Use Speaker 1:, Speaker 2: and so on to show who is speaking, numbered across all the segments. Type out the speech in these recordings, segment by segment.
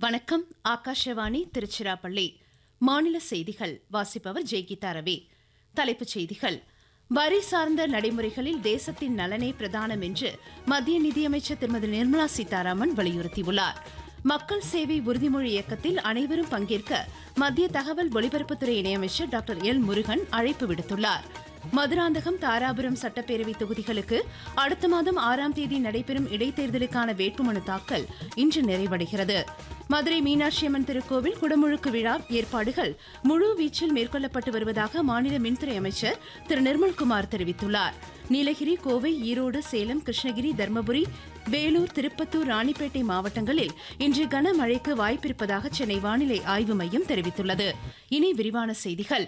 Speaker 1: வணக்கம் ஆகாஷவாணி திருச்சிராப்பள்ளி மாநில செய்திகள் வாசிப்பவர் ஜெய்கீதா ரவி தலைப்புச் செய்திகள் வரி சார்ந்த நடைமுறைகளில் தேசத்தின் நலனே பிரதானம் என்று மத்திய நிதியமைச்சர் திருமதி நிர்மலா சீதாராமன் வலியுறுத்தியுள்ளார் மக்கள் சேவை உறுதிமொழி இயக்கத்தில் அனைவரும் பங்கேற்க மத்திய தகவல் ஒலிபரப்புத்துறை இணையமைச்சர் டாக்டர் எல் முருகன் அழைப்பு விடுத்துள்ளார் மதுராந்தகம் தாராபுரம் சட்டப்பேரவை தொகுதிகளுக்கு அடுத்த மாதம் ஆறாம் தேதி நடைபெறும் இடைத்தேர்தலுக்கான வேட்புமனு தாக்கல் இன்று நிறைவடைகிறது மதுரை மீனாட்சியம்மன் திருக்கோவில் குடமுழுக்கு விழா ஏற்பாடுகள் முழு வீச்சில் மேற்கொள்ளப்பட்டு வருவதாக மாநில மின்துறை அமைச்சர் திரு நிர்மல்குமார் தெரிவித்துள்ளார் நீலகிரி கோவை ஈரோடு சேலம் கிருஷ்ணகிரி தருமபுரி வேலூர் திருப்பத்தூர் ராணிப்பேட்டை மாவட்டங்களில் இன்று கனமழைக்கு வாய்ப்பிருப்பதாக சென்னை வானிலை ஆய்வு மையம் தெரிவித்துள்ளது இனி விரிவான செய்திகள்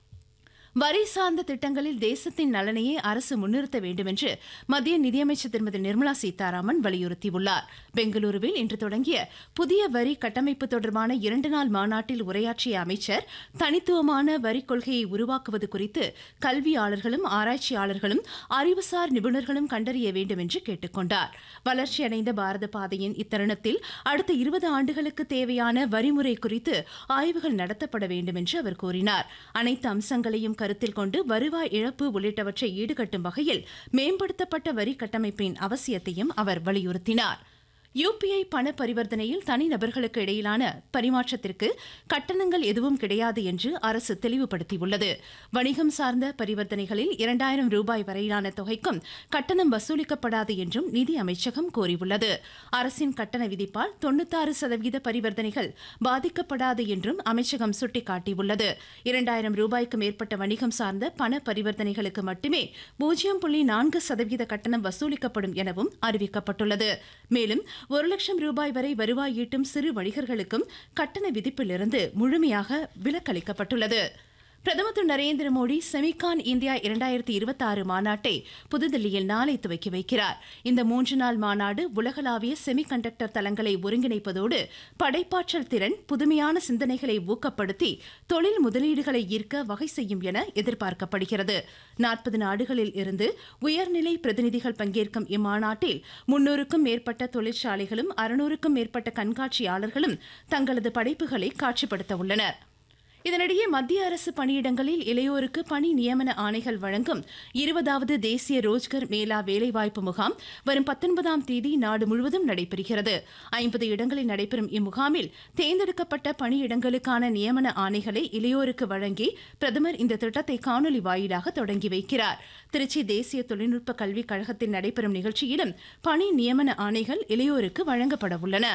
Speaker 1: வரி சார்ந்த திட்டங்களில் தேசத்தின் நலனையே அரசு முன்னிறுத்த வேண்டும் என்று மத்திய நிதியமைச்சர் திருமதி நிர்மலா சீதாராமன் வலியுறுத்தியுள்ளார் பெங்களூருவில் இன்று தொடங்கிய புதிய வரி கட்டமைப்பு தொடர்பான இரண்டு நாள் மாநாட்டில் உரையாற்றிய அமைச்சர் தனித்துவமான வரி கொள்கையை உருவாக்குவது குறித்து கல்வியாளர்களும் ஆராய்ச்சியாளர்களும் அறிவுசார் நிபுணர்களும் கண்டறிய வேண்டும் என்று கேட்டுக் கொண்டார் வளர்ச்சியடைந்த பாரத பாதையின் இத்தருணத்தில் அடுத்த இருபது ஆண்டுகளுக்கு தேவையான வரிமுறை குறித்து ஆய்வுகள் நடத்தப்பட வேண்டும் என்று அவர் கூறினார் அனைத்து அம்சங்களையும் கருத்தில் கொண்டு வருவாய் இழப்பு உள்ளிட்டவற்றை ஈடுகட்டும் வகையில் மேம்படுத்தப்பட்ட வரி கட்டமைப்பின் அவசியத்தையும் அவர் வலியுறுத்தினார் யுபிஐ பண பரிவர்த்தனையில் தனிநபர்களுக்கு இடையிலான பரிமாற்றத்திற்கு கட்டணங்கள் எதுவும் கிடையாது என்று அரசு தெளிவுபடுத்தியுள்ளது வணிகம் சார்ந்த பரிவர்த்தனைகளில் இரண்டாயிரம் ரூபாய் வரையிலான தொகைக்கும் கட்டணம் வசூலிக்கப்படாது என்றும் நிதி அமைச்சகம் கூறியுள்ளது அரசின் கட்டண விதிப்பால் தொண்ணூத்தாறு சதவீத பரிவர்த்தனைகள் பாதிக்கப்படாது என்றும் அமைச்சகம் சுட்டிக்காட்டியுள்ளது இரண்டாயிரம் ரூபாய்க்கு மேற்பட்ட வணிகம் சார்ந்த பண பரிவர்த்தனைகளுக்கு மட்டுமே பூஜ்ஜியம் புள்ளி நான்கு சதவீத கட்டணம் வசூலிக்கப்படும் எனவும் அறிவிக்கப்பட்டுள்ளது மேலும் ஒரு லட்சம் ரூபாய் வரை வருவாய் ஈட்டும் சிறு வணிகர்களுக்கும் கட்டண விதிப்பிலிருந்து முழுமையாக விலக்களிக்கப்பட்டுள்ளது பிரதமர் திரு நரேந்திர மோடி செமிகான் இந்தியா இரண்டாயிரத்தி இருபத்தி ஆறு மாநாட்டை புதுதில்லியில் நாளை துவக்கி வைக்கிறார் இந்த மூன்று நாள் மாநாடு உலகளாவிய செமிகண்டக்டர் தளங்களை ஒருங்கிணைப்பதோடு படைப்பாற்றல் திறன் புதுமையான சிந்தனைகளை ஊக்கப்படுத்தி தொழில் முதலீடுகளை ஈர்க்க வகை செய்யும் என எதிர்பார்க்கப்படுகிறது நாற்பது நாடுகளில் இருந்து உயர்நிலை பிரதிநிதிகள் பங்கேற்கும் இம்மாநாட்டில் முன்னூறுக்கும் மேற்பட்ட தொழிற்சாலைகளும் அறுநூறுக்கும் மேற்பட்ட கண்காட்சியாளர்களும் தங்களது படைப்புகளை காட்சிப்படுத்த உள்ளனா் இதனிடையே மத்திய அரசு பணியிடங்களில் இளையோருக்கு பணி நியமன ஆணைகள் வழங்கும் இருபதாவது தேசிய ரோஜ்கர் மேளா வேலைவாய்ப்பு முகாம் வரும் பத்தொன்பதாம் தேதி நாடு முழுவதும் நடைபெறுகிறது ஐம்பது இடங்களில் நடைபெறும் இம்முகாமில் தேர்ந்தெடுக்கப்பட்ட பணியிடங்களுக்கான நியமன ஆணைகளை இளையோருக்கு வழங்கி பிரதமர் இந்த திட்டத்தை காணொலி வாயிலாக தொடங்கி வைக்கிறார் திருச்சி தேசிய தொழில்நுட்ப கல்விக் கழகத்தில் நடைபெறும் நிகழ்ச்சியிலும் பணி நியமன ஆணைகள் இளையோருக்கு வழங்கப்பட உள்ளன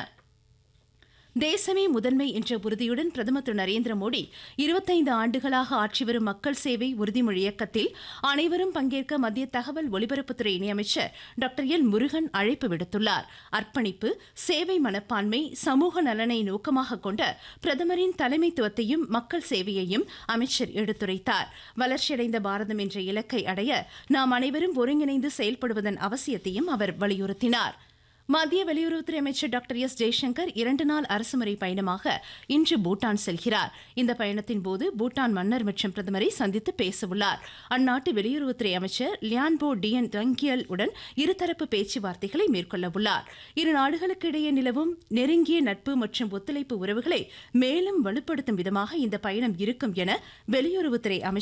Speaker 1: தேசமே முதன்மை என்ற உறுதியுடன் பிரதமர் திரு நரேந்திர மோடி இருபத்தைந்து ஆண்டுகளாக ஆட்சி வரும் மக்கள் சேவை உறுதிமொழி இயக்கத்தில் அனைவரும் பங்கேற்க மத்திய தகவல் ஒலிபரப்புத்துறை இணையமைச்சர் டாக்டர் எல் முருகன் அழைப்பு விடுத்துள்ளார் அர்ப்பணிப்பு சேவை மனப்பான்மை சமூக நலனை நோக்கமாக கொண்ட பிரதமரின் தலைமைத்துவத்தையும் மக்கள் சேவையையும் அமைச்சர் எடுத்துரைத்தார் வளர்ச்சியடைந்த பாரதம் என்ற இலக்கை அடைய நாம் அனைவரும் ஒருங்கிணைந்து செயல்படுவதன் அவசியத்தையும் அவர் வலியுறுத்தினார் மத்திய வெளியுறவுத்துறை அமைச்சர் டாக்டர் எஸ் ஜெய்சங்கர் இரண்டு நாள் அரசுமுறை பயணமாக இன்று பூட்டான் செல்கிறார் இந்த பயணத்தின் போது பூட்டான் மன்னர் மற்றும் பிரதமரை சந்தித்து பேசவுள்ளார் அந்நாட்டு வெளியுறவுத்துறை அமைச்சர் லியான்போ டியன் தங்கியல் உடன் இருதரப்பு பேச்சுவார்த்தைகளை மேற்கொள்ள உள்ளார் இரு நாடுகளுக்கு இடையே நிலவும் நெருங்கிய நட்பு மற்றும் ஒத்துழைப்பு உறவுகளை மேலும் வலுப்படுத்தும் விதமாக இந்த பயணம் இருக்கும் என வெளியுறவுத்துறை அமைச்சர்